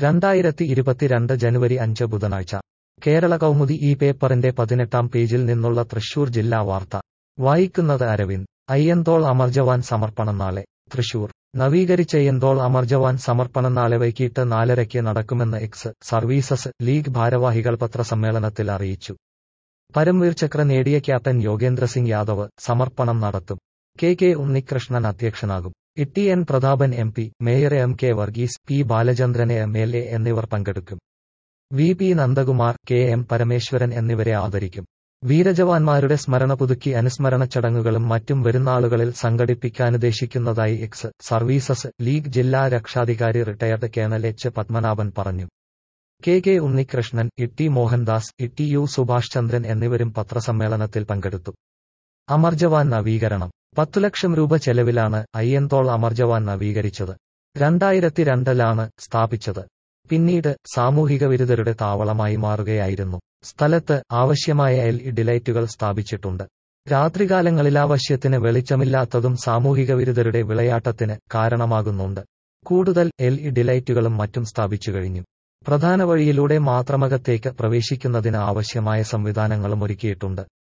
രണ്ടായിരത്തി ഇരുപത്തിരണ്ട് ജനുവരി അഞ്ച് ബുധനാഴ്ച കേരള കൗമുദി ഈ പേപ്പറിന്റെ പതിനെട്ടാം പേജിൽ നിന്നുള്ള തൃശൂർ ജില്ലാ വാർത്ത വായിക്കുന്നത് അരവിന്ദ് അയ്യന്തോൾ അമർജവാൻ സമർപ്പണം നാളെ തൃശൂർ നവീകരിച്ച അയ്യന്തോൾ അമർജവാൻ സമർപ്പണം നാളെ വൈകിട്ട് നാലരയ്ക്ക് നടക്കുമെന്ന് എക്സ് സർവീസസ് ലീഗ് ഭാരവാഹികൾ പത്രസമ്മേളനത്തിൽ അറിയിച്ചു പരംവീർ ചക്ര നേടിയ ക്യാപ്റ്റൻ യോഗേന്ദ്ര സിംഗ് യാദവ് സമർപ്പണം നടത്തും കെ കെ ഉണ്ണികൃഷ്ണൻ അധ്യക്ഷനാകും T N Prathapan M P mayor M K Varghese P Balachandran M L A എന്നിവർ പങ്കെടുക്കും V P Nandakumar K M Parameswaran എന്നിവരെ ആദരിക്കും വീരജവാന്മാരുടെ സ്മരണ പുതുക്കി അനുസ്മരണ ചടങ്ങുകളും മറ്റും വരുന്നാളുകളിൽ സംഘടിപ്പിക്കാനുദ്ദേശിക്കുന്നതായി എക്സ് സർവീസസ് ലീഗ് ജില്ലാ രക്ഷാധികാരി റിട്ടയർഡ് കേണൽ എച്ച് പത്മനാഭൻ പറഞ്ഞു K K Unnikrishnan T Mohandas T U Subhash Chandran എന്നിവരും പത്രസമ്മേളനത്തിൽ പങ്കെടുത്തു അമർജവാൻ നവീകരണം പത്തു ലക്ഷം രൂപ ചെലവിലാണ് അയ്യന്തോൾ അമർജവാൻ നവീകരിച്ചത് രണ്ടായിരത്തി രണ്ടിലാണ് സ്ഥാപിച്ചത് പിന്നീട് സാമൂഹിക വിരുദ്ധരുടെ താവളമായി മാറുകയായിരുന്നു സ്ഥലത്ത് ആവശ്യമായ എൽ ഇ ഡിലൈറ്റുകൾ സ്ഥാപിച്ചിട്ടുണ്ട് രാത്രികാലങ്ങളിലാവശ്യത്തിന് വെളിച്ചമില്ലാത്തതും സാമൂഹിക വിരുദ്ധരുടെ വിളയാട്ടത്തിന് കാരണമാകുന്നുണ്ട് കൂടുതൽ എൽ ഇ ഡിലൈറ്റുകളും മറ്റും സ്ഥാപിച്ചു കഴിഞ്ഞു പ്രധാന വഴിയിലൂടെ മാത്രമകത്തേക്ക് പ്രവേശിക്കുന്നതിന് ആവശ്യമായ സംവിധാനങ്ങളും ഒരുക്കിയിട്ടുണ്ട്